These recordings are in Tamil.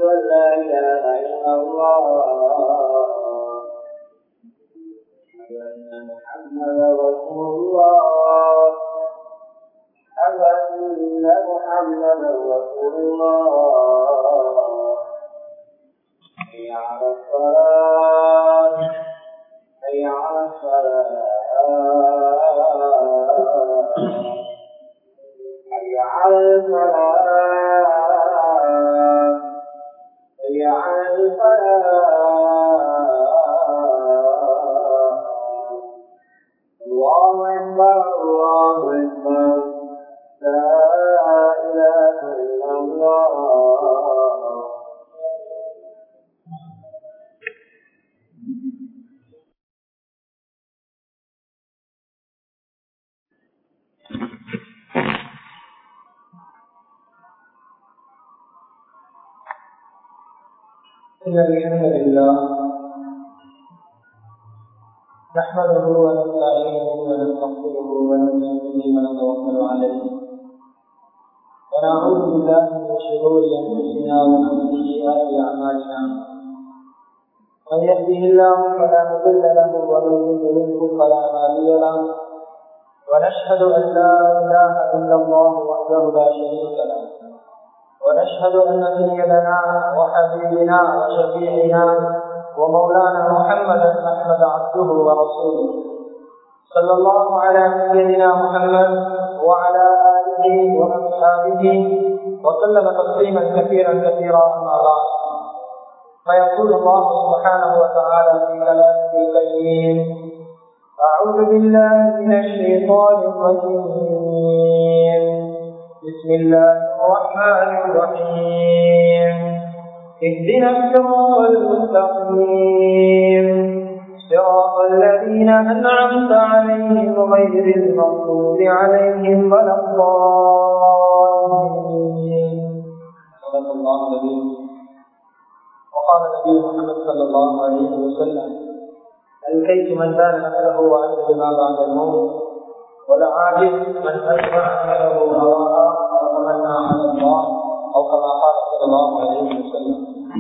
أن لا إله إلا الله أشهد أن محمدا رسول الله أشهد أن محمدا رسول الله حي على الصلاة حي على الصلاة حي على الفلاح حي على الفلاح الله أكبر الله أكبر لا إله إلا الله إن الحمد لله نحمده ونستعينه ونستغفره ونؤمن به ونتوكل عليه ونعوذ بالله من شرور أنفسنا ومن سيئات أعمالنا من يهده الله فلا مضل له ومن يضلله فلا هادي له ونشهد أن لا إله إلا الله وحده لا شريك له ونشهد أن سيدنا وحبيبنا وشفيعنا ومولانا محمدا أحمد عبده ورسوله صلى الله على سيدنا محمد وعلى آله وأصحابه وسلم تسليما كثيرا كثيرا أما بعد فيقول الله سبحانه وتعالى في كلامه الكريم أعوذ بالله من الشيطان الرجيم بسم الله الرحمن الرحيم اهدنا الصراط المستقيم صراط الذين أنعمت عليهم غير المغضوب عليهم ولا الضالين صدق الله النبي وقال النبي محمد صلى الله عليه وسلم الكيس من كان نفسه وأنت بما بعد الموت والعاجز من أسمع له هواها وتمنى على الله أو كما قال صلى الله عليه وسلم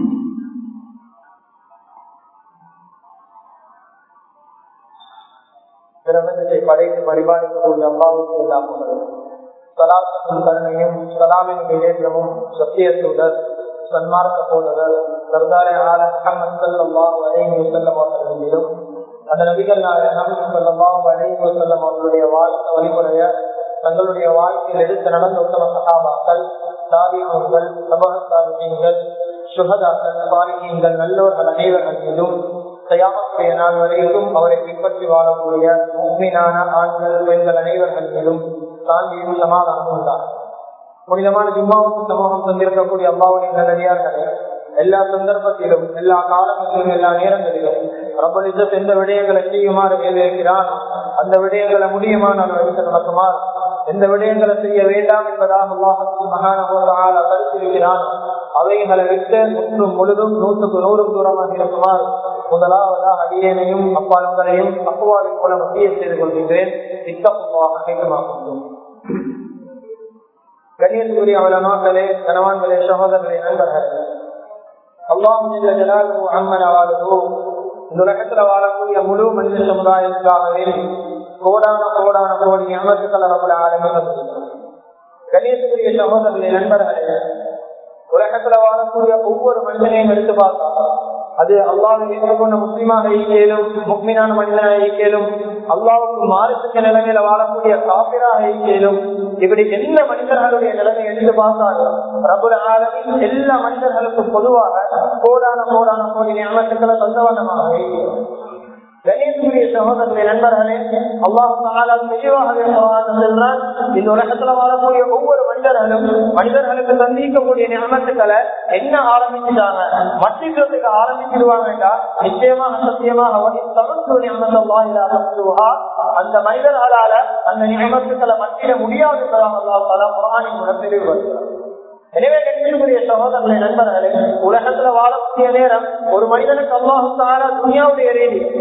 பிரபஞ்சத்தை படைத்து பரிபாலிக்கக்கூடிய அல்லாவுக்கு எல்லா புகழும் சலாத்தின் கருணையும் சலாமின் விவேகமும் சத்திய தூதர் சன்மார்க்க போதர் சர்தாரே ஆல முகமது சல்லாஹ் அலைஹி வஸல்லம் அவர்கள் மீதும் அந்த நபிகள் நாயகம் சல்லாஹ் அலைஹி வஸல்லம் அவர்களுடைய வாழ்க்கை வழிமுறைய தங்களுடைய வாழ்க்கையில் எடுத்து நடந்த உத்தம சகாபாக்கள் தாபிகள் சபகத்தாபிகள் சுகதாக்கள் பாலிகங்கள் நல்லோர்கள் அனைவர்கள் மீதும் தயாமத்துடைய நாள் வரைக்கும் அவரை பின்பற்றி வாழக்கூடிய உண்மையான ஆண்கள் பெண்கள் அனைவர்கள் மீதும் சாந்தியும் சமாதானம் உண்டார் புனிதமான ஜும்மாவுக்கு சமூகம் தந்திருக்கக்கூடிய அம்மாவுடைய நல்லடியார்களே எல்லா சந்தர்ப்பத்திலும் எல்லா காலங்களிலும் எல்லா நேரங்களிலும் ரப்பலிச எந்த விடயங்களை செய்யுமாறு வேலையிருக்கிறான் அந்த விடயங்களை முடியுமான வைத்து நடக்குமாறு எந்த விடயங்களை செய்ய வேண்டாம் என்பதாக மகான கருத்திருக்கிறான் அவைகளை விட்டு முற்றும் முழுதும் நூற்றுக்கு நூறும் தூரமாக இருக்குமாறு முதலாவதாக அடியேனையும் அப்பாலங்களையும் அப்புவாவின் மூலம் முக்கிய செய்து கொள்கின்றேன் இத்தப்புவாக அனைத்துமாகும் கண்ணியத்துக்குரிய அவலமாக்களே கணவான்களே சகோதரர்களே நண்பர்களே அல்லாஹும் ஜலாலுஹு அம்மன வாழுஹு இந்த உலகத்துல வாழக்கூடிய முழு மனித சமுதாயத்துக்காகவே கோடான கோடான கோடி அமர்த்துக்கள் அவர்கள் ஆரம்பிக்க கணேசக்குரிய சகோதரர்களே நண்பர்களே உலகத்துல வாழக்கூடிய ஒவ்வொரு மனிதனையும் எடுத்து பார்த்தா அது அல்லாவை ஏற்றுக்கொண்ட முஸ்லிமாக ஈக்கேலும் முக்மீனான மனிதனாக ஈக்கேலும் அல்லாவுக்கு மாறுத்துக்க நிலைமையில வாழக்கூடிய காப்பிராக ஈக்கேலும் இப்படி எல்லா மனிதர்களுடைய நிலைமை எடுத்து பார்த்தாலும் ரபுல் ஆலமின் எல்லா மனிதர்களுக்கும் பொதுவாக கோடான கோடான கோடி ஞானத்துக்களை சொந்தவண்ணமாக ஈக்கேலும் கணேசனுடைய சகோதரர்களை நண்பர்களே அல்லாஹு தெளிவாகவே சொல்றான் இந்த உலகத்துல வாழக்கூடிய ஒவ்வொரு மனிதர்களும் மனிதர்களுக்கு சந்திக்கக்கூடிய ஞானத்துக்களை என்ன ஆரம்பிச்சுட்டாங்க மத்திக்கிறதுக்கு ஆரம்பிச்சிருவாங்கடா நிச்சயமாக சத்தியமாக அந்த மனிதர்களால அந்த நியமத்துக்களை மத்திட முடியாது என்பதாக அல்லாஹ் குரானின் மூலம் தெளிவுபடுத்துகிறார் எனவே கண்ணியக்கூடிய சகோதரர்களை நண்பர்களே உலகத்துல வாழக்கூடிய நேரம் ஒரு மனிதனுக்கு அல்லாஹு தாரா துணியாவுடைய ரீதி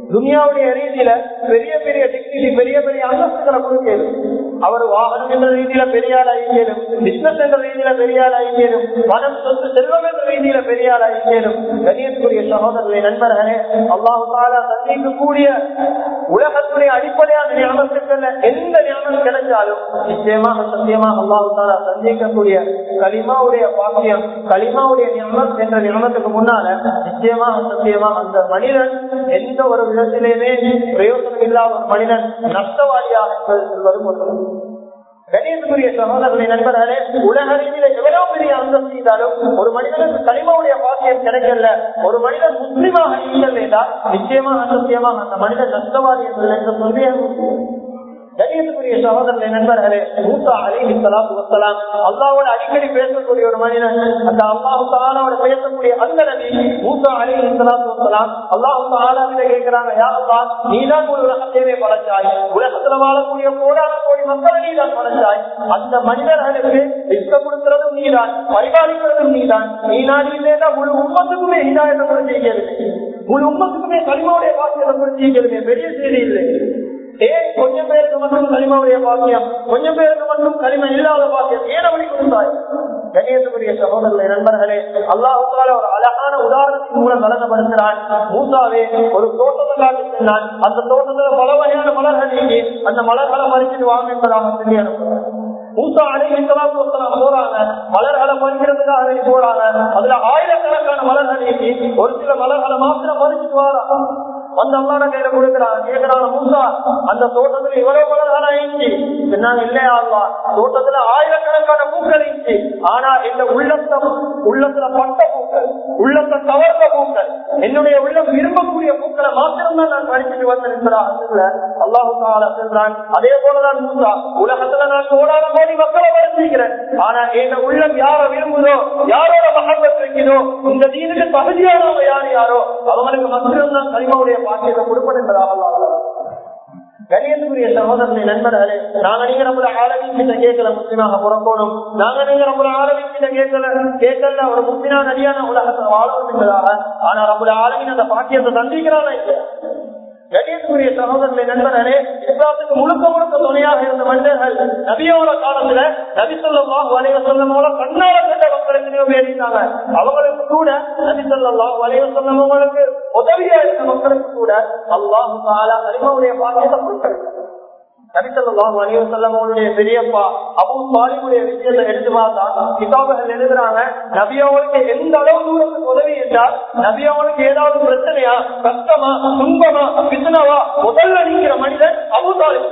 துனியாவுடைய ரீதியில பெரிய பெரிய டிகிரி பெரிய பெரிய அந்தஸ்துகளை கொடுக்கலும் அவர் வாகனம் என்ற ரீதியில பெரிய ஆள் ஆகிக்கலும் பிசினஸ் என்ற ரீதியில பெரிய ஆள் ஆகிக்கலும் மனம் சொத்து செல்வம் என்ற ரீதியில பெரிய ஆள் ஆகிக்கலும் கணியத்துக்குரிய சகோதரர்களை நண்பர்களே அல்லாஹு தாலா சந்திக்கக்கூடிய உலகத்துடைய அடிப்படையான ஞாபகத்துக்கள் எந்த ஞாபகம் கிடைச்சாலும் நிச்சயமாக சத்தியமாக அல்லாஹு தாலா சந்திக்கக்கூடிய களிமாவுடைய பாக்கியம் களிமாவுடைய ஞாபகம் என்ற ஞாபகத்துக்கு முன்னால நிச்சயமாக சத்தியமாக அந்த மனிதன் எந்த ஒரு விதத்திலேயுமே பிரயோஜனம் இல்லாத ஒரு மனிதன் நஷ்டவாதியாக செல்வதும் ஒரு கணேசனுடைய சகோதரர்களை நண்பர்களே உலக ரீதியில எவ்வளவு பெரிய அந்தம் செய்தாலும் ஒரு மனிதனுக்கு களிமாவுடைய பாக்கியம் கிடைக்கல ஒரு மனிதன் முஸ்லிமாக இல்லை என்றால் நிச்சயமாக சத்தியமாக அந்த மனிதன் நஷ்டவாதி என்று சொல்லி கணியத்துக்குரிய சகோதரர்களை நண்பர்களே மூசா அலி சலாத்து வசலாம் அல்லாவோட அடிக்கடி பேசக்கூடிய ஒரு மனிதன் அந்த அல்லாஹு தாலாவோட பேசக்கூடிய அந்த நபி மூசா அலி சலாத்து வசலாம் அல்லாஹு தாலாவிட கேட்கிறாங்க யாருக்கா நீதான் ஒரு உலகத்தையே படைச்சாய் உலகத்துல வாழக்கூடிய கோடான கோடி மக்களை நீதான் படைச்சாய் அந்த மனிதர்களுக்கு இஷ்ட கொடுக்கிறதும் நீதான் பரிபாலிக்கிறதும் நீதான் நீ நாடியிலேதா முழு உம்மத்துக்குமே இதாயத்தை கூட செய்கிறது முழு உம்மத்துக்குமே களிமாவுடைய வாக்கியத்தை கூட செய்கிறது பெரிய செய்தி இல்லை ஏன் கொஞ்சம் பேருக்கு மட்டும் களிமாவுடைய பாக்கியம் கொஞ்சம் பேருக்கு மட்டும் களிம இல்லாத பாக்கியம் ஏன் அப்படி கொடுத்தாய் கணேசனுடைய சகோதரர்களை நண்பர்களே அல்லாஹால ஒரு அழகான உதாரணத்தின் மூலம் வழங்கப்படுகிறான் மூசாவே ஒரு தோட்டத்தை காட்டி சென்றான் அந்த தோட்டத்துல பல வகையான மலர்கள் நீங்கி அந்த மலர்களை மறிச்சிட்டு வாங்க என்பதாக சொல்லி அனுப்புகிறார் மூசா அலைஹிஸ்ஸலாத்து வஸ்ஸலாம் போறாங்க மலர்களை பறிக்கிறதுக்காக வேண்டி போறாங்க அதுல ஆயிரக்கணக்கான மலர்கள் நீக்கி ஒரு சில மலர்களை மாத்திரம் பறிச்சுட்டு வராங்க அந்த அல்லாட கையில கொடுக்குறாங்க கேட்கிறாங்க மூசா அந்த தோட்டத்துல இவ்வளவு மலர்கள் ஆயிடுச்சு சொன்னாங்க இல்லையா அல்லா தோட்டத்துல ஆயிரக்கணக்கான பூக்கள் இருந்துச்சு ஆனா இந்த உள்ளத்த உள்ளத்துல பட்ட பூக்கள் உள்ளத்தை கவர்ந்த பூக்கள் என்னுடைய உள்ளம் விரும்பக்கூடிய பூக்களை மாத்திரம் தான் நான் பறிச்சுட்டு வந்தேன் என்பதாக அல்லாஹு தாலா சொல்றான் அதே போலதான் மூசா உலகத்துல நான் கோடான கோடி மக்களை வளர்ச்சிக்கிறேன் ஆனா என் உள்ளம் யார விரும்புதோ யாரோட மகப்பத் இருக்குதோ இந்த தீனுக்கு தகுதியானவங்க யார் யாரோ அவங்களுக்கு மட்டும் தான் கனிமாவுடைய பாக்கியத்தை கொடுப்பது என்பதாக அல்லாஹ் கணியத்துக்குரிய சகோதரனை நண்பர்களே நாங்க நீங்க நம்மள ஆரம்பிச்சு கிட்ட கேட்கல முஸ்லிமாக புறப்போனும் நாங்க நீங்க நம்மள ஆரம்பிச்சு கிட்ட கேட்கல கேட்கல ஒரு முஸ்லிமா நடிகான உலகத்தை வாழணும் என்பதாக ஆனா நம்மள ஆரம்பின் அந்த பாக்கியத்தை சந்திக்கிறானா இல்லையா கணேசனுடைய சகோதரர்களை நண்பர்களே இஸ்லாத்துக்கு முழுக்க முழுக்க துணையாக இருந்த மனிதர்கள் நபியோட காலத்துல நபி சொல்லலாம் வலைய சொல்லமோட கண்ணால கண்ட மக்களுக்கு உபயோகித்தாங்க அவங்களுக்கு கூட நபி சொல்லலாம் வலைய சொல்லமவங்களுக்கு உதவியா இருந்த மக்களுக்கு கூட அல்லாஹு தாலா அலிமாவுடைய பாக்கியத்தை கொடுக்கிறது நபிசல்லாம் அலிவசல்லம் அவருடைய பெரியப்பா அபு சாலிமுடைய விஷயத்தை எடுத்து பார்த்தா கிதாபுகள் எழுதுறாங்க நபியவங்களுக்கு எந்த அளவு தூரத்துக்கு உதவி என்றால் நபியவங்களுக்கு ஏதாவது பிரச்சனையா கஷ்டமா துன்பமா பித்தனவா முதல்ல நீங்கிற மனிதன் அபு சாலிம்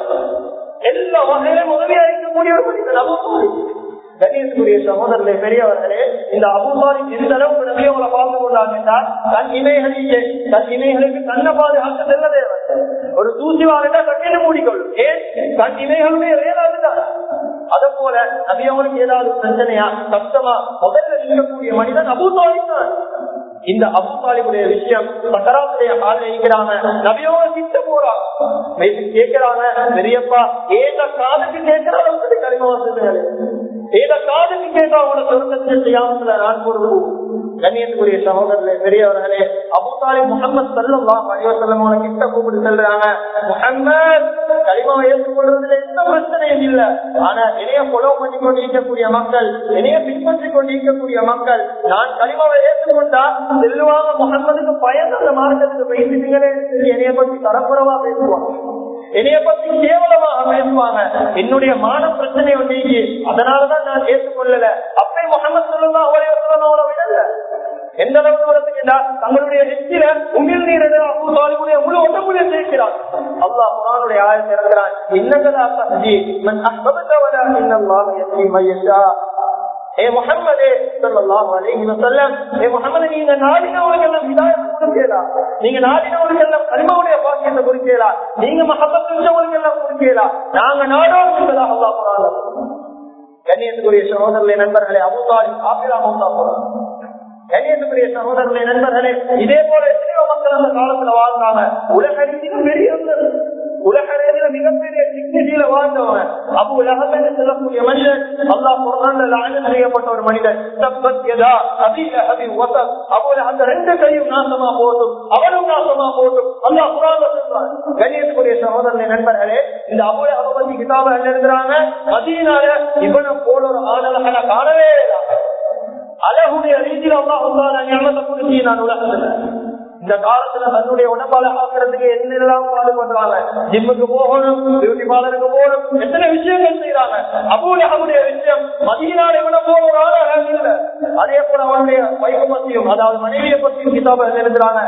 எல்லா வகையிலும் உதவியா இருக்கக்கூடிய ஒரு மனிதன் அபு சாலிம் கணேசனுடைய சகோதரர்களே பெரியவர்களே இந்த அபுபாரி எந்த அளவுக்கு நபியவங்களை பார்த்து கொண்டாங்க என்றால் தன் இமைகளிலே தன் இமைகளுக்கு தன்னை பாதுகாக்க செல்ல தேவை ஒரு தூசி வாங்கிட்டா கட்டிட்டு மூடிக்கொள்ளும் ஏன் தன் இமைகளுடைய வேளாதுதான் அத போல நபியவங்களுக்கு ஏதாவது பிரச்சனையா கஷ்டமா முதல்ல இருக்கக்கூடிய மனிதன் அபுபாரி தான் இந்த அபுபாலிபுடைய விஷயம் சக்கராத்துடைய காலில் இருக்கிறாங்க நபியோட கிட்ட போறாங்க கேட்கிறாங்க பெரியப்பா ஏத காதுக்கு கேட்கிற அளவுக்கு கரிமவா சொல்லுங்களே ஏத காதுக்கு கேட்டா உங்களோட சொர்க்கத்தை செய்யாமல நான் பொருள் கண்ணியத்துக்குரிய சகோதரர்களே பெரியவர்களே அபுதாலி முகமது சல்லம் அலிவசல்லம் கிட்ட கூப்பிட்டு செல்றாங்க முகமது களிமாவை ஏற்றுக்கொள்றதுல எந்த பிரச்சனையும் இல்ல ஆனா இணைய கொலவு பண்ணி கொண்டிருக்கக்கூடிய மக்கள் இணைய பின்பற்றி கொண்டிருக்கக்கூடிய மக்கள் நான் களிமாவை ஏற்றுக்கொண்டா செல்லுவாங்க முகமதுக்கு பயந்து அந்த மார்க்கத்துக்கு பேசிட்டீங்களே என்னைய பத்தி தரக்குறவா பேசுவாங்க என்னைய பத்தி கேவலமாக பேசுவாங்க என்னுடைய மான பிரச்சனை ஒன்றைக்கு அதனாலதான் நான் ஏற்றுக்கொள்ளல அப்பே முகமது சொல்லலாம் அவரை அவளை விடல எந்த அளவுக்கு வரத்துக்குண்டா தங்களுடைய நெத்தில உமிழ் நீர் அபுதாலிபுடைய முழு ஒட்டமுடிய சேர்க்கிறார் அல்லாஹ் குரானுடைய ஆயத்தை இறங்குறான் இன்னகலா தஹ்தி மன் அஹ்பபத இன்னல்லாஹ யஹ்தி மையஷா ஏ முகம்மதே ஸல்லல்லாஹு அலைஹி வஸல்லம் ஏ முகம்மது நீங்க நாடினவர்கள் எல்லாம் ஹிதாயத் கொடுக்கலாம் நீங்க நாடினவர்கள் எல்லாம் கலிமாவுடைய பாக்கியத்தை குறிக்கலாம் நீங்க மஹப்பத் செஞ்சவர்கள் எல்லாம் குறிக்கலாம் நாங்க நாடோம் என்பதாக அல்லாஹ் குரான் கண்ணியத்துக்குரிய சகோதரர்களே நண்பர்களே அபுதாலி காபிரா மௌத்தா போறாங்க கண்ணியத்துக்குரிய சகோதரர்களே நண்பர்களே இதே போல எத்தனையோ மக்கள் அந்த காலத்துல வாழ்ந்தாங்க உலக ரீதியில் பெரிய உலக ரீதியில மிகப்பெரிய டிக்னிட்டியில வாழ்ந்தவங்க அபு உலகம் என்று சொல்லக்கூடிய மனிதன் அல்லா குரான்ல லாயனம் செய்யப்பட்ட ஒரு மனிதன் தப்பத் யதா அபீல அபி வசப் அபுல அந்த ரெண்டு கையும் நாசமா போட்டும் அவனும் நாசமா போட்டும் அல்லா குரான்ல சொல்றான் கணியத்துக்குரிய சகோதரனை நண்பர்களே இந்த அபுல அபதி கிதாப எழுதுறாங்க மதியனால இவனை போல ஒரு ஆடல்களை காணவே இல்லை அழகுடைய ரீதியில் அல்லாஹ் ஞானத்தை கொடுத்து நான் உலகத்துல இந்த காலத்துல தன்னுடைய உடம்பால ஆக்குறதுக்கு என்னெல்லாம் பாடுபடுறாங்க ஜிம்முக்கு போகணும் பியூட்டி பார்லருக்கு போகணும் எத்தனை விஷயங்கள் செய்யறாங்க அபூல அவனுடைய விஷயம் மதியனால இவனை போல ஒரு ஆள் அழகு இல்ல அதே போல அவனுடைய வைஃபை பத்தியும் அதாவது மனைவியை பத்தியும் கிதாப எழுதுறாங்க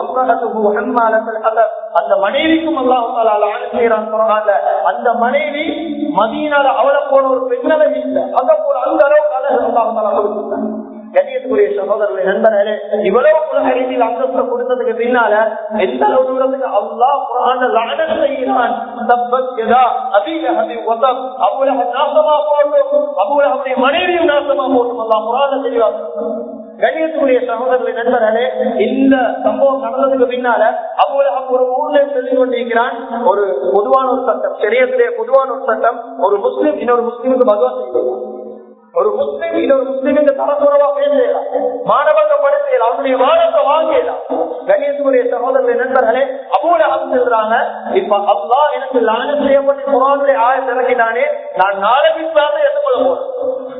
அந்த மனைவிக்கும் அல்லாஹ் செய்யறான் சொல்றாங்க அந்த மனைவி மதியனால அவளை போல ஒரு பெண்ணலை இல்லை அத போல அந்த அளவுக்கு அழகு அல்லாஹ் கொடுத்துருக்காங்க கண்ணியத்துக்குரிய சகோதரர்களை நண்பர்களே இவ்வளவு உலக ரீதியில் அந்தஸ்து கொடுத்ததுக்கு பின்னால எந்த அளவு தூரத்துக்கு அல்லா குரான லானம் செய்கிறான் தப்பத் யதா அபீல அபி வதப் அபுலஹ நாசமா போட்டும் அபுலஹுடைய மனைவியும் நாசமா போட்டும் அல்லா குரான தெளிவா கண்ணியத்துக்குரிய சகோதரர்களை நண்பர்களே இந்த சம்பவம் நடந்ததுக்கு பின்னால அபுலகம் ஒரு ஊர்ல சொல்லி கொண்டிருக்கிறான் ஒரு பொதுவான ஒரு சட்டம் சரியத்திலே பொதுவான ஒரு சட்டம் ஒரு முஸ்லிம் இன்னொரு முஸ்லிமுக்கு பகவா செய்யலாம் ஒரு முஸ்லிம் இன்னொரு முஸ்லிமுக்கு தரத்துறவா பேசலாம் மாணவர்கள் படுத்தலாம் அவனுடைய மானத்தை வாங்கலாம் கணேசுடைய சகோதரர்களை நண்பர்களே அபூலகம் சொல்றாங்க இப்ப அல்லா எனக்கு லானம் செய்யப்பட்டு குரானுடைய ஆய இறங்கினானே நான் நாளைக்கு இஸ்லாத்தை எடுத்துக்கொள்ள போறேன்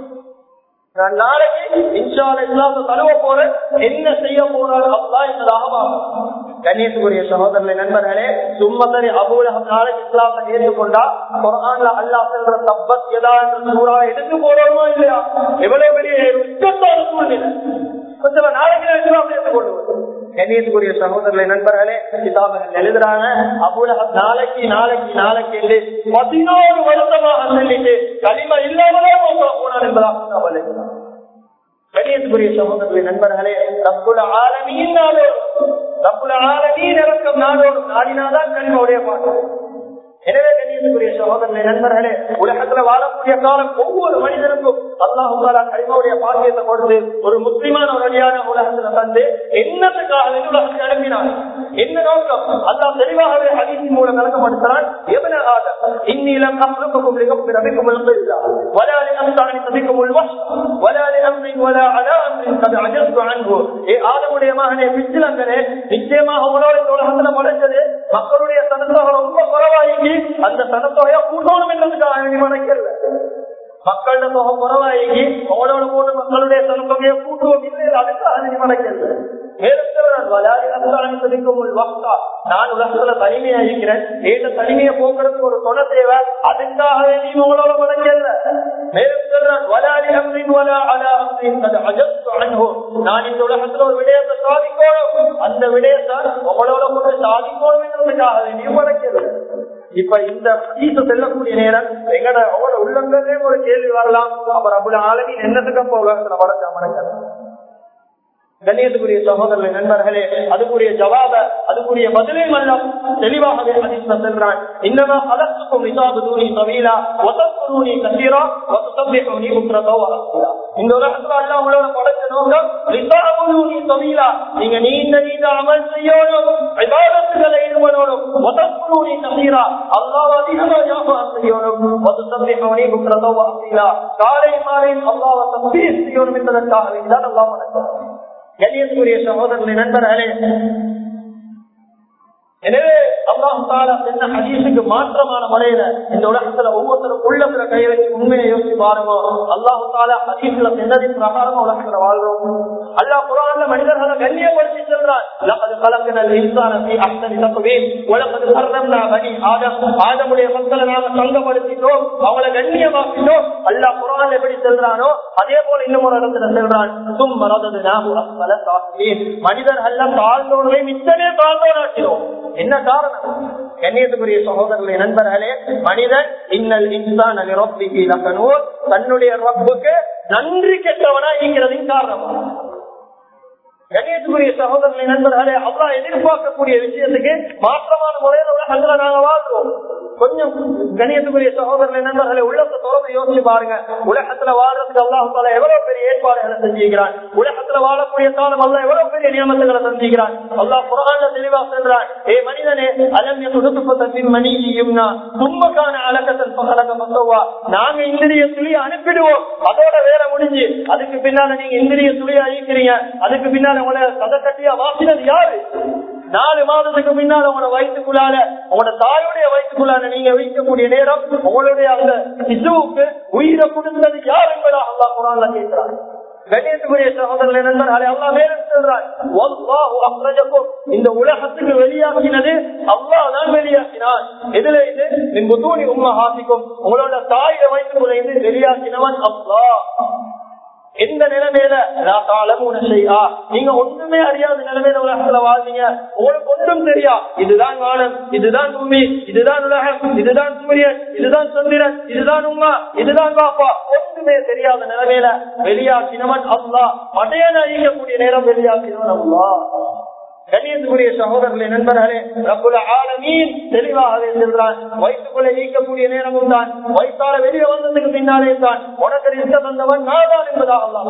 நான் நாளைக்கு இன்ஷால இஸ்லாம தழுவ போறேன் என்ன செய்ய போறாரு அல்லா என்பதாக கணேசுக்குரிய சகோதரர்களை நண்பர்களே சும்மதரி அபூலகம் நாளைக்கு இஸ்லாத்தை ஏற்றுக்கொண்டா குரான்ல அல்லா செல்ற தப்பத் எதா என்ற சூறா எடுத்து போறோமோ இல்லையா எவ்வளவு பெரிய உச்சத்தான சூழ்நிலை கொஞ்சம் நாளைக்கு நான் இஸ்லாத்தை ஏற்றுக்கொள்ளுவேன் கண்ணியத்துக்குரிய சகோதரர்களை நண்பர்களே கிதாபர்கள் எழுதுறாங்க அபூலகம் நாளைக்கு நாளைக்கு நாளைக்கு என்று பதினோரு வருஷமாக சொல்லிட்டு களிம இல்லாமலே போனார் என்பதாக அவள் கண்ணியத்துக்குரிய சகோதரர்களை நண்பர்களே ரப்புல ஆலமியின் நாடோடும் ரப்புல ஆலமியின் இறக்கம் நாடோடும் நாடினாதான் களிமாவுடைய பாட்டு எனவே கண்ணியத்துக்குரிய சகோதரனை நண்பர்களே உலகத்துல வாழக்கூடிய காலம் ஒவ்வொரு மனிதனுக்கும் அல்லாஹாலா கழிமாவுடைய பாக்கியத்தை கொடுத்து ஒரு முஸ்லிமான ஒரு அடியான உலகத்துல தந்து என்னத்துக்காக உலகத்தை அனுப்பினார் என்ன நோக்கம் அல்லாஹ் தெளிவாகவே அதிர்ச்சி மூலம் விளக்கப்படுத்துறான் எவன ஆதம் இன்னிலம் அப்ளுக்கும் லிகப்பின் அபிக்கும் இல்லா ولا لأمتعني بكم الوحش ولا لأمر ولا على أمر قد عجزت عنه ஏ ஆதமுடைய மகனே பிச்சிலங்கனே நிச்சயமாக உலக உலகத்துல படைச்சது மக்களுடைய சனத்தொகை ரொம்ப குறவாகி அந்த சனத்தொகையா கூட்டணும் என்றதுக்காக வேண்டி மனைக்கல மக்களோட தொகை குறவாகி அவளோட போட்டு மக்களுடைய சனத்தொகையை கூட்டுவோம் இல்லை அதுக்காக வேண்டி மனைக்கல நான் உலகத்துல தனிமையா இருக்கிறேன் ஏற்ற தனிமையை போக்குறதுக்கு ஒரு துணை தேவை அதுக்காக வேண்டி உங்களோட மனைக்கல மேலும் சொல்றான் வலாலி அம்ரின் வலா அலா அம்ரின் கது அஜத்து அன்ஹு நான் இந்த உலகத்துல ஒரு விடயத்தை சாதிக்கணும் அந்த விடயத்தை உங்களோட கொண்டு சாதிக்கணும் என்றதுக்காக வேண்டியும் மனைக்கிறது இப்ப இந்த ஹதீஸ் செல்லக்கூடிய நேரம் எங்கட அவட உள்ளங்களே ஒரு கேள்வி வரலாம் அப்புறம் அப்படி ஆளுநர் என்னத்துக்கு அப்ப உலகத்துல வளர்ச்சா மனைக்கிறது கண்ணியத்துக்குரிய சகோதரர்கள் நண்பர்களே அதுக்குரிய ஜவாப அதுக்குரிய பதிலை மல்லம் தெளிவாகவே அதிர்ஷ்ட சென்றான் இன்னமா அலத்துக்கும் நிசாபு தூணி தவீலா ஒத்தூனி கசீரா ஒத்தூனி உக்ரதோ அரசியலா இந்த உலகத்துல எல்லாம் உங்களோட படைச்ச நோக்கம் நிசாபுனி தவீலா நீங்க நீண்ட நீண்ட அமல் செய்யணும் விவாதத்துகளை ஈடுபடணும் ஒத்தூனி கசீரா அல்லாஹ் அதிகமா ஞாபகம் செய்யணும் ஒத்தூனி உக்ரதோ அரசியலா காலை மாலை அல்லாஹ் தஸ்பீர் செய்யணும் என்பதற்காக வேண்டிதான் அல்லாஹ் நடக்கிறார் கண்ணியத்துக்குரிய சகோதரர்களை நண்பர்களே எனவே அல்லாஹு தாலா என்ன ஹதீஸுக்கு மாற்றமான முறையில இந்த உலகத்துல ஒவ்வொருத்தரும் உள்ளத்துல கை வச்சு உண்மையை யோசிச்சு பாருங்க அல்லாஹு தாலா ஹதீஸ்ல என்னதின் பிரகாரமா உலகத்துல வாழ்றோம் அல்லாஹ் குரான்ல மனிதர்களை கண்ணியப்படுத்தி செல்றான் லகது கலக்கினல் இன்சான ஃபீ அஹ்சனி தக்வீம் வலகது கர்ரம்னா பனி ஆதம் ஆதமுடைய மக்களை நாம சங்கப்படுத்திட்டோம் அவங்களை கண்ணியமாக்கிட்டோம் அல்லாஹ் குரான் எப்படி செல்றானோ அதே போல இன்னும் ஒரு இடத்துல செல்றான் தும் மரதது நாமு அஸ்மல சாஹிபீன் மனிதர்கள் தாழ்ந்தோர்களை மிச்சமே தாழ்ந்தோராக்கிறோம் என்ன காரணம் கண்ணியத்துக்குரிய சகோதரர்களை நண்பர்களே மனிதன் இன்னல் இன்சான் அலிரப்பிக்கு லக்கனூர் தன்னுடைய ரப்புக்கு நன்றி கெட்டவனா இருக்கிறதின் காரணம் கண்ணியத்துக்குரிய சகோதரர்களை நண்பர்களே அல்லா எதிர்பார்க்கக்கூடிய விஷயத்துக்கு மாற்றமான முறையில உலகத்துல நாங்க வாழ்றோம் கொஞ்சம் கண்ணியத்துக்குரிய சகோதரர்களை நண்பர்களை உள்ளத்தை தொடர்ந்து யோசிச்சு பாருங்க உலகத்துல வாழ்றதுக்கு அல்லாஹால எவ்வளவு பெரிய ஏற்பாடுகளை செஞ்சுக்கிறான் உலகத்துல வாழக்கூடிய காலம் அல்ல எவ்வளவு பெரிய நியமத்துகளை செஞ்சுக்கிறான் அல்லாஹ் குரான்ல தெளிவா சென்றான் ஏ மனிதனே அலமிய துடுத்துப்பத்தின் மணியும்னா தும்மக்கான அலக்கத்தன் பகலக மசோவா நாங்க இந்திரிய துளியை அனுப்பிடுவோம் அதோட வேற முடிஞ்சு அதுக்கு பின்னால நீங்க இந்திரிய துளியை அழிக்கிறீங்க அதுக்கு பின்னால உங்களை கதை கட்டியா வாசினது யாரு நாலு மாதத்துக்கு பின்னால உங்களோட வயிற்றுக்குள்ளால உங்களோட தாயுடைய வயிற்றுக்குள்ளால நீங்க வைக்கக்கூடிய நேரம் உங்களுடைய அந்த சிசுவுக்கு உயிரை கொடுத்தது யார் என்பதா அல்லா குரான்ல கேட்கிறார் கண்ணியத்துக்குரிய சகோதரர்கள் நண்பர்களே அல்லா மேலும் சொல்றார் இந்த உலகத்துக்கு வெளியாக்கினது அல்லா தான் வெளியாக்கினான் எதுல இது நீங்க தூணி உண்மை ஹாசிக்கும் உங்களோட தாயை வயிற்றுக்குள்ள இருந்து வெளியாக்கினவன் அல்லா எந்த நிலைமையில செய்யா நீங்க ஒண்ணுமே அறியாத நிலைமையில உலகத்துல வாழ்ந்தீங்க உங்களுக்கு ஒன்றும் தெரியா இதுதான் வானம் இதுதான் பூமி இதுதான் உலகம் இதுதான் சூரியன் இதுதான் சந்திரன் இதுதான் உமா இதுதான் பாப்பா ஒன்றுமே தெரியாத நிலைமையில வெளியாக்கினவன் அல்லா மடையன அழிக்கக்கூடிய நேரம் வெளியாக்கினவன் அல்லா கண்ணியத்துக்குரிய சகோதரர்களே நண்பர்களே ரப்புல ஆலமீன் தெளிவாகவே செல்றான் வயிற்றுக்குள்ள ஈக்கக்கூடிய நேரமும் தான் வயிற்றால வெளியே வந்ததுக்கு பின்னாலே தான் உனக்கு இருக்க தந்தவன் நாதான் என்பதாக அல்லாஹ்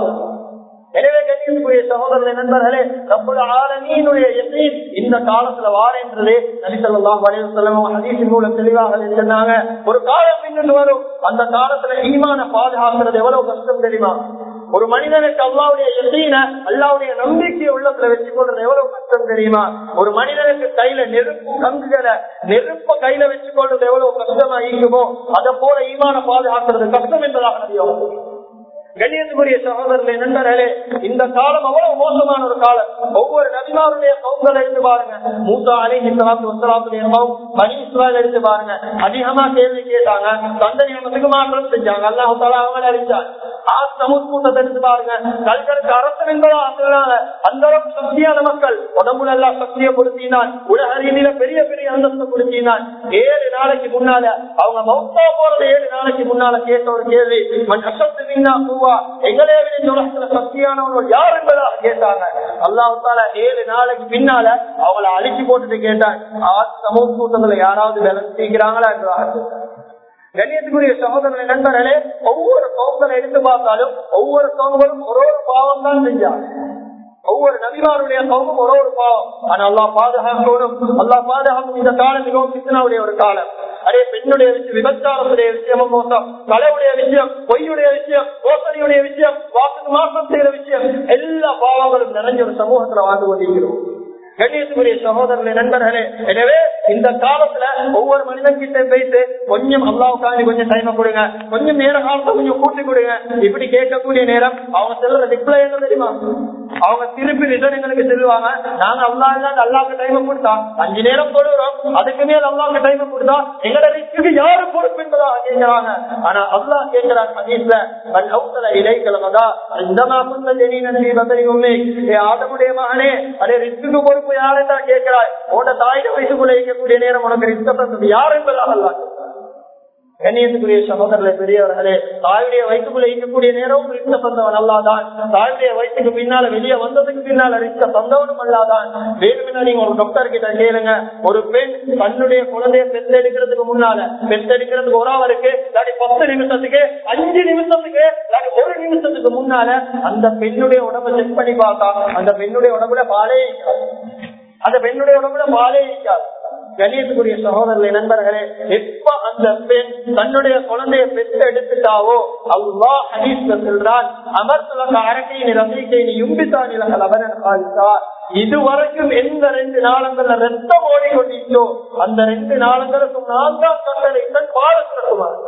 எனவே கண்ணியத்துக்குரிய சகோதரர்களே நண்பர்களே ரப்புல ஆலமீனுடைய எண்ணீர் இந்த காலத்துல வாரேன்றதே நபிசல்லாம் வலையுத்தலம் ஹதீசின் மூலம் தெளிவாக சொன்னாங்க ஒரு காலம் பின்னுட்டு வரும் அந்த காலத்துல ஈமான பாதுகாக்கிறது எவ்வளவு கஷ்டம் தெரியுமா ஒரு மனிதனுக்கு அல்லாவுடைய எண்ணீன அல்லாவுடைய நம்பிக்கை உள்ளத்துல வச்சு கொள்றது எவ்வளவு கஷ்டம் தெரியுமா ஒரு மனிதனுக்கு கையில நெருப்பு கங்குகளை நெருப்ப கையில வச்சு கொள்றது எவ்வளவு கஷ்டமா இருக்குமோ அதை போல ஈமான பாதுகாக்கிறது கஷ்டம் என்பதாக அறியும் கண்ணியத்துக்குரிய சகோதரர்களே நண்பர்களே இந்த காலம் அவ்வளவு மோசமான ஒரு காலம் ஒவ்வொரு நபிமாருடைய கவுங்களை எடுத்து பாருங்க மூசா அலி இஸ்லாத்து வசலாத்துடைய கவு பனி இஸ்லால் எடுத்து பாருங்க அதிகமா கேள்வி கேட்டாங்க தந்த நியமத்துக்கு மாற்றம் செஞ்சாங்க அல்லாஹு தாலா அவங்களை அழிச்சாங்க சமூக கூட்டத்தை எடுத்து பாருங்க கல்களுக்கு அரசன் என்பதா சொன்னாங்க அந்த அளவுக்கு சக்தியான மக்கள் உடம்புல எல்லாம் சக்தியை பொருத்தினான் உலக ரீதியில பெரிய பெரிய அந்தஸ்தை பொருத்தினான் ஏழு நாளைக்கு முன்னால அவங்க மௌத்தா போறது ஏழு நாளைக்கு முன்னால கேட்ட ஒரு கேள்வி மண் அசத்து மீனா பூவா எங்களே விட இந்த உலகத்துல சக்தியானவர்கள் யார் என்பதாக கேட்டாங்க அல்லாஹால ஏழு நாளைக்கு பின்னால அவங்கள அழிச்சு போட்டுட்டு கேட்டாங்க சமூக கூட்டத்துல யாராவது வேலை செய்கிறாங்களா என்றாங்க கண்ணியத்துக்குரிய சகோதரனை நண்பர்களே ஒவ்வொரு சோங்களை எடுத்து பார்த்தாலும் ஒவ்வொரு சோங்களும் ஒரு ஒரு பாவம் தான் செஞ்சாங்க ஒவ்வொரு நபிமாருடைய சௌமும் ஒரு ஒரு பாவம் ஆனா அல்லா பாதுகாக்கணும் அல்லா பாதுகாக்கும் இந்த காலம் மிகவும் சித்தனாவுடைய ஒரு காலம் அதே பெண்ணுடைய விஷயம் விபச்சாரத்துடைய விஷயமும் மோசம் கலையுடைய விஷயம் பொய்யுடைய விஷயம் மோசடியுடைய விஷயம் வாக்கு மாற்றம் செய்யற விஷயம் எல்லா பாவங்களும் நிறைஞ்ச ஒரு சமூகத்துல வாழ்ந்து கொண்டிருக்கிறோம் கண்ணியத்துக்குரிய சகோதரர்களே நண்பர்களே எனவே இந்த காலத்துல ஒவ்வொரு மனிதன் கிட்ட போயிட்டு கொஞ்சம் அல்லாவுக்காண்டி கொஞ்சம் டைம் கொடுங்க கொஞ்சம் நேர காலத்தை கொஞ்சம் கூட்டி கொடுங்க இப்படி கேட்கக்கூடிய நேரம் அவங்க செல்ற டிஸ்பிளே என்ன தெரியுமா அவங்க திருப்பி ரிட்டர்ன் எங்களுக்கு செல்வாங்க நாங்க அல்லா இல்லாத அல்லாவுக்கு டைம் கொடுத்தா அஞ்சு நேரம் தொழுகிறோம் அதுக்கு மேல் அல்லாவுக்கு டைம் கொடுத்தா எங்களோட ரிஸ்க்கு யாரு பொறுப்பு என்பதா கேட்கிறாங்க ஆனா அல்லா கேட்கிறான் ஹதீஸ்ல மன் அவுசல இலைக்கிழமதா இந்த மாசத்துல ஜெனி நன்றி பதவி உண்மை ஆதமுடைய மகனே அதே ரிஸ்க்கு பொறுப்பு யாருதான் கேட்கிறாய் உன தாயிட வயசுக்குள்ள இருக்கக்கூடிய நேரம் உனக்கு ரிஸ்க தந்தது யார் என்பதாக அல்லா கண்ணியத்துக்குரிய சகோதரர்களே பெரியவர்களே தாயுடைய வயிற்றுக்குள்ள இருக்கக்கூடிய நேரம் ரிஸ்க தந்தவன் அல்லாதான் தாயுடைய வயிற்றுக்கு பின்னால வெளியே வந்ததுக்கு பின்னால ரிஸ்க தந்தவனும் அல்லாதான் வேணும்னா நீங்க ஒரு டாக்டர் கிட்ட கேளுங்க ஒரு பெண் தன்னுடைய குழந்தைய பெத்தெடுக்கிறதுக்கு முன்னால பெத்தெடுக்கிறதுக்கு ஒரு அவருக்கு இல்லாட்டி பத்து நிமிஷத்துக்கு அஞ்சு நிமிஷத்துக்கு இல்லாட்டி ஒரு நிமிஷத்துக்கு முன்னால அந்த பெண்ணுடைய உடம்பை செக் பண்ணி பார்த்தா அந்த பெண்ணுடைய உடம்புல பாலே இருக்காது அந்த பெண்ணுடைய உடம்புல பாலே இருக்காது கணியத்துக்குரிய சகோதரர்களே நண்பர்களே எப்ப அந்த பெண் தன்னுடைய குழந்தைய பெற்று எடுத்துட்டாவோ அல்லா ஹதீஸ்ல சொல்றான் அமர்த்துலக அரட்டையின் ரசிகை நீ யும்பித்தான் இலக லபனன் காலித்தா இதுவரைக்கும் எந்த ரெண்டு நாளங்கள்ல ரத்தம் ஓடிக்கொண்டிச்சோ அந்த ரெண்டு நாளங்களுக்கும் நான் தான் கட்டளை தன் பாலத்திற்குமார்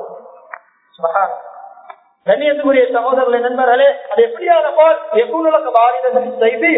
கண்ணியத்துக்குரிய சகோதரர்களை நண்பர்களே அது எப்படியான பால் எப்பூனுலக பாரிதம் செய்து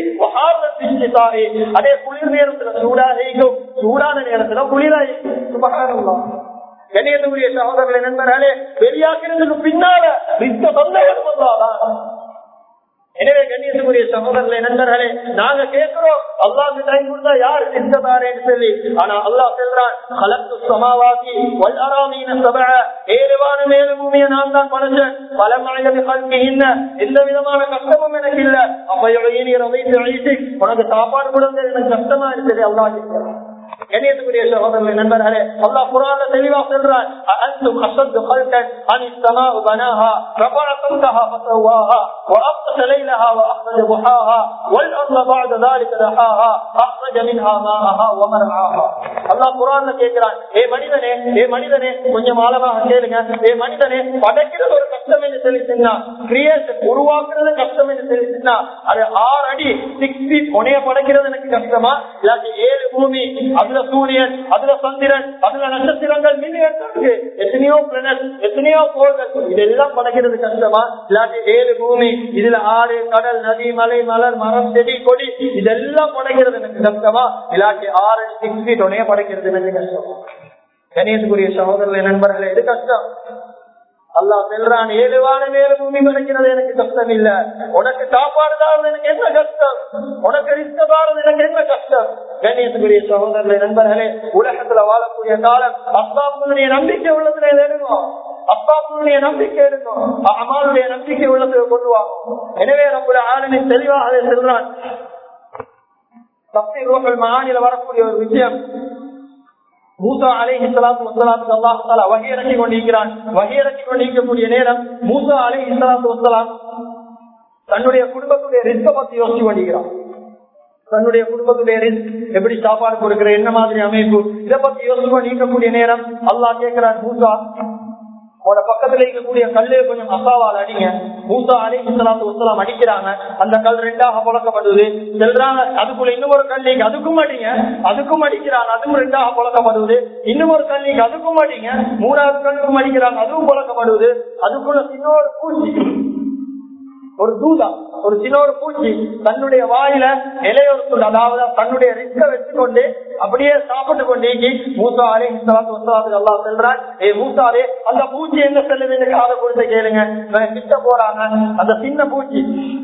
அதே குளிர் நேரத்துல சூடாக இருக்கும் சூடான நேரத்துல குளிராயிருக்கும் கண்ணியத்துக்குரிய சகோதரர்களை நண்பர்களே வெளியாக்கிறதுக்கு பின்னால ரித்த தொந்தவரும் அல்லாதான் எனவே கண்ணியத்துக்குரிய சகோதரர்களே நண்பர்களே நாங்க கேட்கிறோம் அல்லாஹ் டைம் கொடுத்தா யார் சித்ததாரேன்னு சொல்லி ஆனா அல்லாஹ் சொல்றான் கலத்து சமாவாக்கி வல்லராமீன சப ஏழுவான மேலு பூமியை நான் தான் படைச்சேன் பல மனிதர்கள் கல்வி இன்ன எந்த விதமான கஷ்டமும் எனக்கு இல்ல அப்பையோட இனி ரவைத்து அழித்து உனக்கு சாப்பாடு கொடுங்க எனக்கு கஷ்டமா இருக்குது அல்லாஹ் கேட்கிறான் கண்ணியத்துக்குரிய சகோதரர்களே நண்பர்களே அல்லாஹ் குரான்ல தெளிவா சொல்றான் அன்தும் அஷத்து خلقا عن السماء بناها رفع سمكها فسواها وأبطش ليلها وأخرج ضحاها والأرض بعد ذلك دحاها أخرج منها ماءها ومرعاها அல்லாஹ் குரான்ல கேட்கிறான் ஏ மனிதனே ஏ மனிதனே கொஞ்சம் ஆழமாக கேளுங்க ஏ மனிதனே படைக்கிறது ஒரு கஷ்டம் என்று தெரிவிச்சுன்னா கிரியேஷன் உருவாக்குறது கஷ்டம் என்று தெரிவிச்சுன்னா அது ஆறு அடி சிக்ஸ் ஃபீட் உனைய படைக்கிறது எனக்கு கஷ்டமா இல்லாட்டி ஏழு பூமி அதுல சூரியன் அதுல சந்திரன் அதுல நட்சத்திரங்கள் மில்லியன் இருக்கு எத்தனையோ பிளானட் எத்தனையோ கோள்கள் இதெல்லாம் படைக்கிறது கஷ்டமா இல்லாட்டி ஏழு பூமி இதுல ஆறு கடல் நதி மலை மலர் மரம் செடி கொடி இதெல்லாம் படைக்கிறது எனக்கு கஷ்டமா இல்லாட்டி ஆறு சிக்ஸ் ஃபீட் உனைய படைக்கிறது எனக்கு கஷ்டமா கணேசுக்குரிய சகோதரர்களே நண்பர்களே இது கஷ்டம் அல்லாஹ் செல்றான் ஏழுவான மேல பூமி படைக்கிறது எனக்கு கஷ்டம் இல்ல உனக்கு சாப்பாடு தான் எனக்கு என்ன கஷ்டம் உனக்கு ரிஸ்கபாரது எனக்கு என்ன கஷ்டம் கணேசுக்குரிய சகோதரர்களே நண்பர்களே உலகத்துல வாழக்கூடிய காலம் அப்பாவுடைய நம்பிக்கை உள்ளதுல வேணும் அப்பாவுடைய நம்பிக்கை இருக்கும் அம்மாவுடைய நம்பிக்கை உள்ளதுல கொண்டு வாங்கும் எனவே நம்முடைய ஆளுமை தெளிவாக செல்றான் தப்பி ரோகல் மாநில வரக்கூடிய ஒரு விஷயம் மூசா அலை இஸ்லாத்து வசலாத்துக்கு அல்லாஹால வகையிறக்கி கொண்டிருக்கிறான் வகையிறக்கி கொண்டிருக்கக்கூடிய நேரம் மூசா அலை இஸ்லாத்து வசலாம் தன்னுடைய குடும்பத்துடைய ரிஸ்க பத்தி யோசிச்சு கொண்டிருக்கிறான் தன்னுடைய குடும்பத்துடைய ரிஸ்க் எப்படி சாப்பாடு கொடுக்கிற என்ன மாதிரி அமைப்பு இதை பத்தி யோசிச்சு கொண்டிருக்கக்கூடிய நேரம் அல்லாஹ் கேட்கிறான் மூசா அவனோட பக்கத்துல இருக்கக்கூடிய கல்லு கொஞ்சம் அசாவால் அடிங்க மூசா அலி இஸ்லாத்து வசலாம் அடிக்கிறாங்க அந்த கல் ரெண்டாக புழக்கப்படுது செல்றாங்க அதுக்குள்ள இன்னொரு கல்லிக்கு அதுக்கும் அடிங்க அதுக்கும் அடிக்கிறாங்க அதுவும் ரெண்டாக புழக்கப்படுது இன்னும் ஒரு கல்லிக்கு அதுக்கும் அடிங்க மூணாவது கல்லுக்கும் அடிக்கிறாங்க அதுவும் புழக்கப்படுது அதுக்குள்ள இன்னொரு பூச்சி ஒரு தூதா ஒரு சின்ன ஒரு பூச்சி தன்னுடைய வாயில இலையொரு துண்டு அதாவது தன்னுடைய ரிஸ்க வச்சுக்கொண்டு அப்படியே சாப்பிட்டு கொண்டே மூசா அலே இஸ்லாத்து வசலாத்து அல்லா செல்றான் ஏ மூசாலே அந்த பூச்சி எங்க செல்லுதுன்னு காதை கொடுத்து கேளுங்க இவன் கிட்ட போறாங்க அந்த சின்ன பூச்சி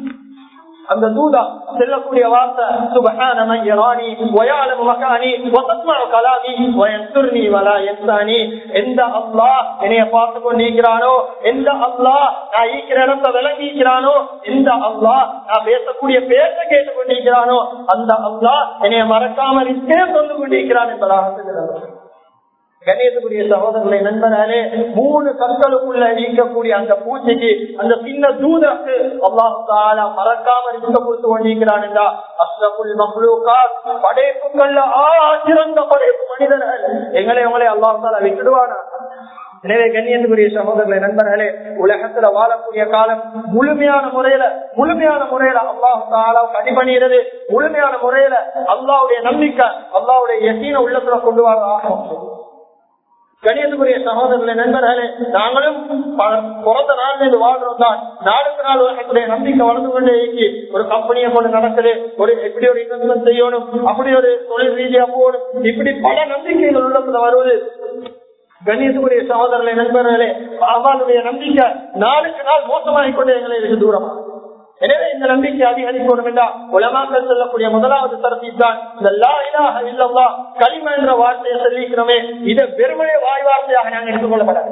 அந்த தூதா செல்லக்கூடிய வார்த்தை சுபஹான மையராணி வயாலமு மகானி வசத்மா கலாமி வயன்சுர்னி வலா என்சானி எந்த அல்லாஹ் என்னைய பார்த்து கொண்டிருக்கிறானோ எந்த அல்லாஹ் நான் ஈக்கிற இடத்தை விளங்கிக்கிறானோ எந்த அல்லாஹ் நான் பேசக்கூடிய பேச கேட்டு கொண்டிருக்கிறானோ அந்த அல்லாஹ் என்னைய மறக்காம ரிஸ்கே சொல்லி கொண்டிருக்கிறான் என்பதாக சொல்கிறார் கணேசக்குரிய சகோதரர்களை நண்பனாலே மூணு கற்களுக்குள்ள இருக்கக்கூடிய அந்த பூச்சிக்கு அந்த சின்ன தூதருக்கு அல்லாஹால மறக்காம இருக்க கொடுத்து கொண்டிருக்கிறான் என்றா அஸ்ரபுல் மஹ்லூகா படைப்புகள்ல ஆசிறந்த படைப்பு மனிதர்கள் எங்களை உங்களை அல்லாஹால விட்டுடுவானா எனவே கண்ணியத்துக்குரிய சகோதரர்களை நண்பர்களே உலகத்துல வாழக்கூடிய காலம் முழுமையான முறையில முழுமையான முறையில அல்லாஹால அடிபணிகிறது முழுமையான முறையில அல்லாவுடைய நம்பிக்கை அல்லாவுடைய எத்தீன உள்ளத்துல கொண்டு வர ஆகும் கணியத்துக்குரிய சகோதரர்களே நண்பர்களே நாங்களும் பிறந்த நாள் இருந்து வாழ்றோம் தான் நாளுக்கு நாள் உலகத்துடைய நம்பிக்கை வளர்ந்து கொண்டே இருக்கு ஒரு கம்பெனியை கொண்டு நடக்குது ஒரு எப்படி ஒரு இன்வெஸ்ட்மெண்ட் செய்யணும் அப்படி ஒரு தொழில் ரீதியா போகணும் இப்படி பல நம்பிக்கைகள் உள்ளத்துல வருவது கணியத்துக்குரிய சகோதரர்களே நண்பர்களே அவளுடைய நம்பிக்கை நாளுக்கு நாள் மோசமாகிக் கொண்டே எங்களை இருக்கு தூரமா எனவே இந்த நம்பிக்கை அதிகரிக்கணும் என்றா உலமாக்கள் சொல்லக்கூடிய முதலாவது தரத்தில் தான் இந்த லா இலாஹ இல்லல்லா களிம என்ற வார்த்தையை சொல்லிக்கிறோமே இதை வெறுமனே வாய் வார்த்தையாக நாங்கள் எடுத்துக்கொள்ளப்படாது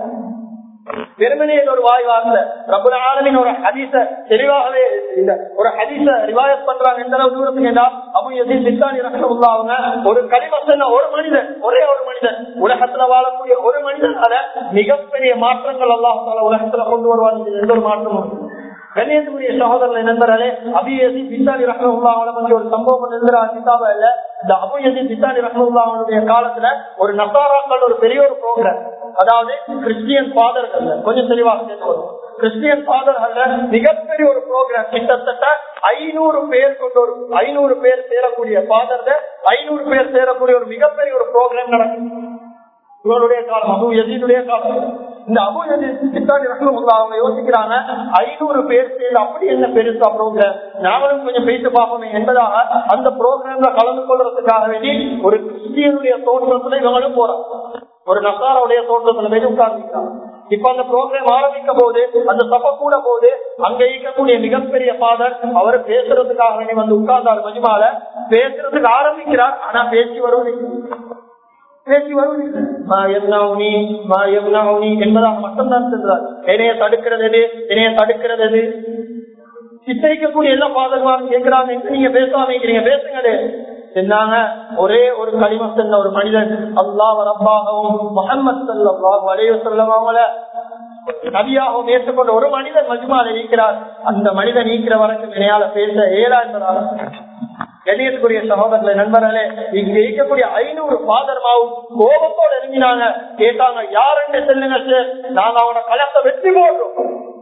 வெறுமனே ஒரு வாய் வார்த்தை ரபுல் ஆலமின் ஒரு ஹதீச தெளிவாகவே இந்த ஒரு ஹதீச ரிவாயத் பண்றாங்க எந்த அளவு தூரத்துக்கு என்றா அபு யசீத் பித்தானி ரஹ்மத்துல்லா அவங்க ஒரு களிம சொன்ன ஒரு மனிதன் ஒரே ஒரு மனிதன் உலகத்துல வாழக்கூடிய ஒரு மனிதனால மிகப்பெரிய மாற்றங்கள் அல்லாஹால உலகத்துல கொண்டு வருவாங்க எந்த ஒரு மாற்றமும் கண்ணியத்துக்குரிய சகோதரர்களை நண்பர்களே அபியசி பித்தானி ரஹ்மல்லா பற்றி ஒரு சம்பவம் எழுதுற கிதாபா இல்ல இந்த அபியசி பித்தானி ரஹ்மல்லாவுடைய காலத்துல ஒரு நசாராக்கள் ஒரு பெரிய ஒரு ப்ரோக்ராம் அதாவது கிறிஸ்டியன் ஃபாதர்கள் கொஞ்சம் தெளிவாக கேட்கணும் கிறிஸ்டியன் ஃபாதர்கள் மிகப்பெரிய ஒரு ப்ரோக்ராம் கிட்டத்தட்ட ஐநூறு பேர் கொண்ட ஒரு ஐநூறு பேர் சேரக்கூடிய ஃபாதர்கள் ஐநூறு பேர் சேரக்கூடிய ஒரு மிகப்பெரிய ஒரு ப்ரோக்ராம் நடக்கும் இவருடைய காலம் அபு எதினுடைய காலம் இந்த அபு எதிர்த்தாண்டி அவங்க யோசிக்கிறாங்க ஐநூறு பேர் சேர்ந்து அப்படி என்ன பெருசா ப்ரோக்ராம் நாங்களும் கொஞ்சம் பேசி பார்ப்போமே என்பதாக அந்த ப்ரோக்ராம்ல கலந்து கொள்றதுக்காக வேண்டி ஒரு கிறிஸ்டியனுடைய தோற்றத்துல இவங்களும் போறாங்க ஒரு நசாராவுடைய தோற்றத்துல போய் உட்கார்ந்துக்கிறாங்க இப்ப அந்த ப்ரோக்ராம் ஆரம்பிக்க போது அந்த சபை கூட போது அங்க இருக்கக்கூடிய மிகப்பெரிய ஃபாதர் அவர் பேசுறதுக்காக வேண்டி வந்து உட்கார்ந்தார் மஜ்மால பேசுறதுக்கு ஆரம்பிக்கிறார் ஆனா பேச்சு வருவதில்லை பேச்சு வருவதில்லை மா எம்னாவுனி மா எம்னாவுனி என்பதாக மட்டும்தான் சொல்றார் என்னைய தடுக்கிறது எது என்னைய தடுக்கிறது எது சித்தரிக்கக்கூடிய எல்லா பாதகமாரும் கேட்கிறாங்க எங்க நீங்க பேசாம இருக்கிறீங்க பேசுங்களே சொன்னாங்க ஒரே ஒரு களிம சொன்ன ஒரு மனிதன் அல்லாஹ் ரப்பாகவும் முகமது சல்லாஹ் அலைய சொல்லவங்கள நபியாகவும் ஏற்றுக்கொண்ட ஒரு மனிதன் மஜ்மால நீக்கிறார் அந்த மனிதன் நீக்கிற வரைக்கும் இணையால பேச ஏழா என்பதாக கணியத்துக்குரிய சகோதரர்களை நண்பர்களே இங்க இருக்கக்கூடிய ஐநூறு பாதர்மாவும் கோபத்தோடு எழுதினாங்க கேட்டாங்க யாருன்னு சொல்லுங்க சார் நாங்க அவனை கலத்தை வெற்றி போடுறோம்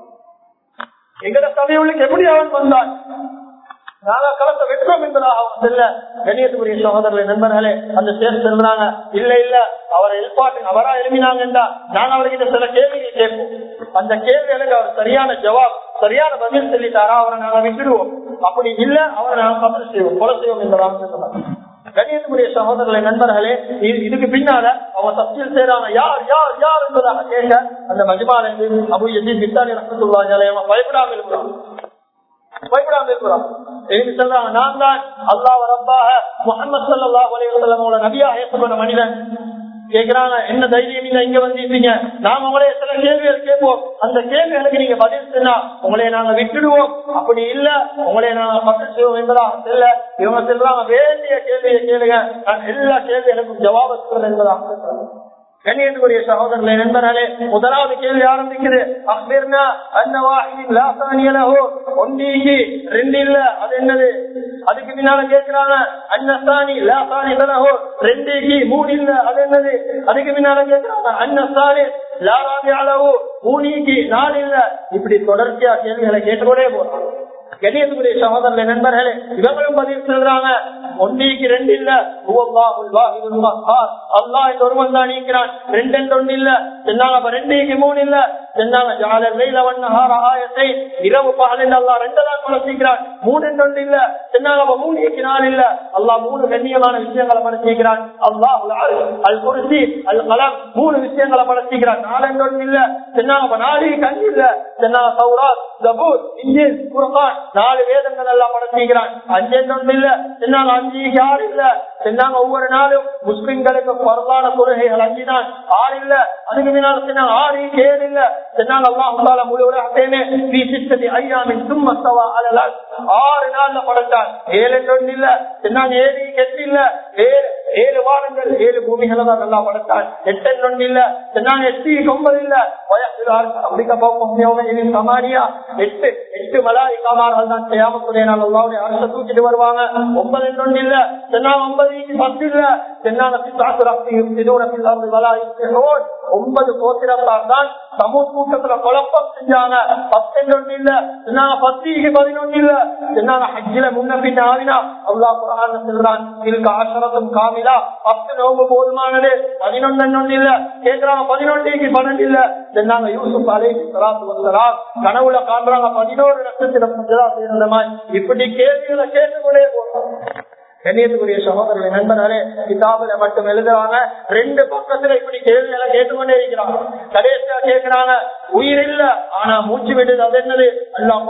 எங்கட சபையுள்ளுக்கு எப்படி அவன் வந்தான் நாங்க களத்தை வெற்றோம் என்பதாக அவன் செல்ல கணியத்துக்குரிய சகோதரர்களை நண்பர்களே அந்த சேர் செல்றாங்க இல்ல இல்ல அவரை எழுப்பாட்டு அவரா எழுப்பினாங்கன்றா நாங்க அவர்கிட்ட சில கேள்விகள் கேட்போம் அந்த கேள்விகளுக்கு அவர் சரியான ஜவாப் சரியான பதில் சொல்லிட்டாரா அவரை நாங்க விட்டுடுவோம் அப்படி இல்ல அவரை நாங்க கபல் செய்வோம் கொலை செய்வோம் என்பதாக சொல்லுவாங்க கணியத்துக்குரிய சகோதரர்களை நண்பர்களே இது- இதுக்கு பின்னால அவங்க தப்சீல் செய்யறாங்க யார் யார் யார் என்பதாக கேட்க அந்த மஜ்மால இருந்து அபு எஜித் பித்தானி ரசத்துள்ளாங்க அவன் பயப்படாம இருக்கிறான் பயப்படாம இருக்கிறான் எதுக்கு சொல்றாங்க நான் தான் அல்லாஹ் ரப்பாக முகமது சல்லாஹ் அலைவசல்லமோட நபியாக ஏற்பட்ட மனிதன் கேக்குறாங்க என்ன தைரியம் இல்ல இங்க வந்திருக்கீங்க நாங்க உங்களே சில கேள்விகள் கேட்போம் அந்த கேள்விகளுக்கு நீங்க பதில் சொன்னா உங்களை நாங்க விட்டுடுவோம் அப்படி இல்ல உங்களை நாங்க பக்கம் செய்வோம் என்பதாக செல்ல இவங்க சொல்றாங்க வேண்டிய கேள்வியை கேளுங்க நான் எல்லா கேள்விகளுக்கும் ஜவாபு சொல்றேன் என்பதாக சொல்றாங்க கண்ணியத்துக்குரிய சகோதரர்களை நண்பர்களே முதலாவது கேள்வி ஆரம்பிக்குது அக்பிர்னா அன்னவாஹின் லாசானியலஹோ ஒன்றிக்கு ரெண்டு இல்ல அது என்னது அதுக்கு பின்னால கேட்கிறாங்க அன்னசானி லாசானி தலஹோ ரெண்டுக்கு மூணு இல்ல அது என்னது அதுக்கு பின்னால கேட்கிறாங்க அன்னசானி லாராபி அளவு மூணிக்கு நாலு இல்ல இப்படி தொடர்ச்சியா கேள்விகளை கேட்டுக்கொண்டே போறாங்க கணியத்துக்குரிய சகோதரர்களே நண்பர்களே இவங்களும் பதில் சொல்றாங்க ஒன்றிக்கு ரெண்டு இல்ல அல்லாஹ் இந்த ஒருவன் தான் நீக்கிறான் ரெண்டு என்று ஒண்ணு இல்ல சொன்னாங்க அப்ப ரெண்டுக்கு மூணு இல்ல சொன்னாங்க ஜாலர் வெயில வண்ணஹார ஆயத்தை இரவு பகல் என்று அல்லாஹ் ரெண்டு தான் படைச்சிக்கிறான் மூணு என்று ஒண்ணு இல்ல சொன்னாங்க அப்ப மூணுக்கு நாலு இல்ல அல்லாஹ் மூணு கண்ணியமான விஷயங்களை படைச்சிக்கிறான் அல்லாஹ் அல் குருசி அல் கலாம் மூணு விஷயங்களை படைச்சிக்கிறான் நாலு என்று ஒண்ணு இல்ல சொன்னாங்க அப்ப நாலு கண் இல்ல சொன்னாங்க சௌராத் ஜபூர் இஞ்சில் குர்ஆன் நாலு வேதங்கள் எல்லாம் படைச்சிக்கிறான் அஞ்சு என்று ஒண்ணு இல்ல சொன்னாங்க அஞ்சு யாரு இல்ல சொன்னாங்க ஒவ்வொரு நாளும் முஸ்லிம்களுக்கு பரவான கொள்கைகள் அஞ்சுதான் ஆறு இல்ல அதுக்கு முன்னால சொன்னாங்க ஆறு ஏழு இல்ல சொன்னாங்க அல்லாஹ் முழு உலகத்தையுமே நீ சித்ததி ஐயாமின் சும்மத்தவா அழலால் ஆறு நாள்ல படைச்சான் ஏழு என்று ஒண்ணு இல்ல சொன்னாங்க ஏழு எட்டு இல்ல ஏழு ஏழு வாரங்கள் ஏழு பூமிகளை தான் நல்லா படைத்தான் எட்டு என்று ஒண்ணு இல்ல சொன்னாங்க எட்டு ஒன்பது இல்ல அப்படிக்க போகும் சமானியா எட்டு எட்டு மலாய்க்காமார்கள் தான் செய்யாமத்துடைய நாள் அல்லாவுடைய அரசை தூக்கிட்டு வருவாங்க ஒன்பது என்று ஒண்ணு இல்ல சொன்னாங்க ஒன்பது பத்து இல்ல சொன்னாங்க சித்தாசு ரக்தியும் சிதோரத்தில் மலாய் ஒன்பது கோத்திரத்தார் தான் சமூக கூட்டத்துல குழப்பம் செஞ்சாங்க பத்து என்று ஒண்ணு இல்ல சொன்னாங்க பத்திக்கு பதினொன்னு இல்ல சொன்னாங்க ஹஜ்ஜில முன்ன பின்ன ஆவினா அல்லாஹ் குரான் சொல்றான் இதுக்கு ஆசிரத்தும் காமிலா பத்து நோம்பு போதுமானது பதினொன்னு ஒண்ணு இல்ல கேட்கிறாங்க பதினொன்றுக்கு பன்னெண்டு இல்ல சொன்னாங்க யூசுப் அலை சலாத்து வந்தலாம் கனவுல காண்றாங்க பதினோரு லட்சத்திரம் செய்யற மாதிரி இப்படி கேள்விகளை கேட்டுக்கொண்டே போறாங்க கண்ணியத்துக்குரிய சகோதரர்களை நண்பனாலே கிதாபுல மட்டும் எழுதுறாங்க ரெண்டு பக்கத்துல இப்படி கேள்விகளை கேட்டுக்கொண்டே இருக்கிறாங்க கடைசியா கேட்கிறாங்க உயிர் இல்ல ஆனா மூச்சு விடுது அது என்னது எல்லாம்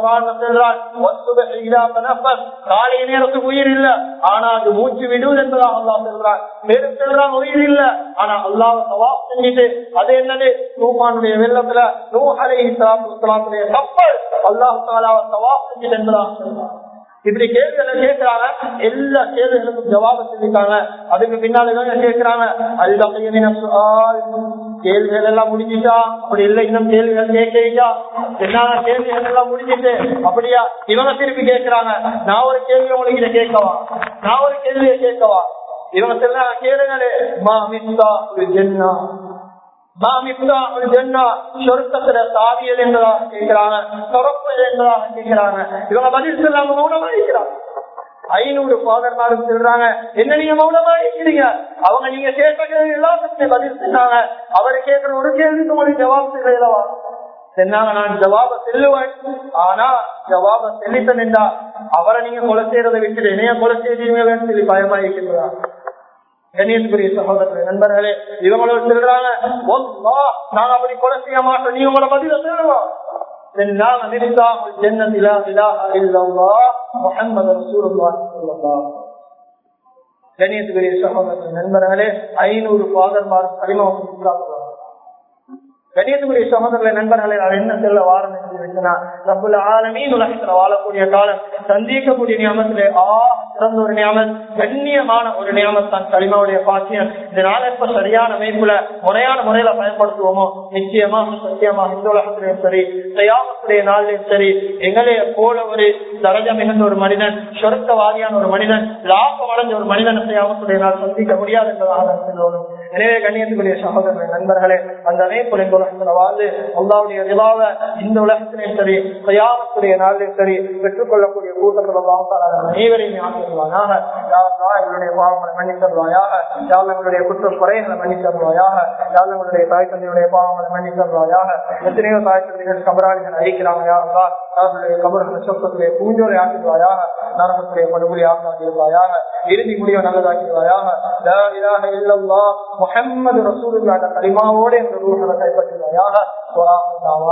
காலை நேரத்துக்கு உயிர் இல்ல ஆனா அது மூச்சு விடுவது என்பதாக அல்லா சொல்றான் மேலும் சொல்றாங்க உயிர் இல்ல ஆனா அல்லாஹ் சவாப் செஞ்சுட்டு அது என்னது தூமானுடைய வெள்ளத்துல நூ அலை இஸ்லாத்துடைய கப்பல் அல்லாஹ் தாலா சவாப் செஞ்சுட்டு என்பதாக சொல்றான் இப்படி கேள்விகளை கேட்கிறாங்க எல்லா கேள்விகளுக்கும் ஜவாப சொல்லிட்டாங்க அதுக்கு பின்னால கேட்கிறாங்க கேள்விகள் எல்லாம் முடிஞ்சிட்டா அப்படி இல்லை இன்னும் கேள்விகள் கேட்கா என்ன கேள்விகள் எல்லாம் முடிஞ்சிட்டு அப்படியா இவங்க திருப்பி கேட்கிறாங்க நான் ஒரு கேள்வி உங்களுக்கு இதை கேட்கவா நான் ஒரு கேள்வியை கேட்கவா இவங்க சொல்றாங்க கேளுங்களே மா மிஸ்தா ஜென்னா சாவியல் என்பதாக கேட்கிறாங்க தொடர்பு என்பதாக கேட்கிறாங்க இவங்க பதில் சொல்லாம மௌனமா இருக்கிறாங்க ஐநூறு பாதர்மாரும் சொல்றாங்க என்ன நீங்க மௌனமா இருக்கிறீங்க அவங்க நீங்க கேட்ட கேள்வி எல்லாத்துக்குமே பதில் சொன்னாங்க அவரை கேட்கிற ஒரு கேள்விக்கு உங்களுக்கு ஜவாப் செய்யலவா சொன்னாங்க நான் ஜவாப செல்லுவேன் ஆனா ஜவாப செல்லித்தன் என்றா அவரை நீங்க கொலை செய்யறதை விட்டு என்னைய கொலை செய்தீங்கன்னு சொல்லி பயமா இருக்கின்றாங்க கணேஸ்வரிய சகோதரர்களே நண்பர்களே இவங்களோட சொல்றாங்க நாங்க அப்படி கொலை செய்ய மாட்டோம் நீ உங்களோட பதில சொல்லுவோம் கணியத்துக்குரிய சகோதரர்கள் நண்பர்களே ஐநூறு பாதர்மாரும் கடிமம் கணியத்துக்குரிய சகோதரர்களை நண்பர்களை அவர் என்ன செல்ல வாரம் ரப்புல ஆலமீன் உலகத்துல வாழக்கூடிய காலம் சந்திக்கக்கூடிய நியமத்திலே ஆ சிறந்த ஒரு நியமம் கண்ணியமான ஒரு நியமம் தான் களிமாவுடைய பாக்கியம் இதனால இப்ப சரியான அமைப்புல முறையான முறையில பயன்படுத்துவோமோ நிச்சயமாக சத்தியமாக இந்த உலகத்திலையும் சரி தயாமத்துடைய நாளிலையும் சரி எங்களைய போல ஒரு தரஜ மிகுந்த ஒரு மனிதன் சொருக்கவாதியான ஒரு மனிதன் லாபம் அடைஞ்ச ஒரு மனிதன் தயாமத்துடைய நாள் சந்திக்க முடியாது என்பதாக சொல்லுவோம் எனவே கண்ணியத்துக்குரிய சகோதரர்கள் நண்பர்களே அந்த அமைப்புல இந்த உலகத்துல வாழ்ந்து அல்லாவுடைய நிலாவை இந்த உலகத்திலையும் சரி தயாமத்துடைய நாளிலும் சரி பெற்றுக்கொள்ளக்கூடிய கூட்டத்தில் அனைவரையும் ஆசிர்வாயாக எங்களுடைய பாவங்களை மன்னி தருவாயாக யாழ் எங்களுடைய குற்ற குறைகளை மன்னி தருவாயாக யாழ் எங்களுடைய தாய் தந்தையுடைய பாவங்களை மன்னி தருவாயாக எத்தனையோ தாய் தந்தைகள் கபராளிகள் அழிக்கிறாங்க யாருந்தால் அவர்களுடைய கபர்களை சொப்பத்துடைய பூஞ்சோரை ஆக்கிடுவாயாக நரகத்துடைய படுகொலை ஆக்கிடுவாயாக இறுதி முடிவை நல்லதாக்கிடுவாயாக முகமது ரசூலுல்லாத கலிமாவோடு இந்த ரூஹலை கைப்பற்றுவாயாக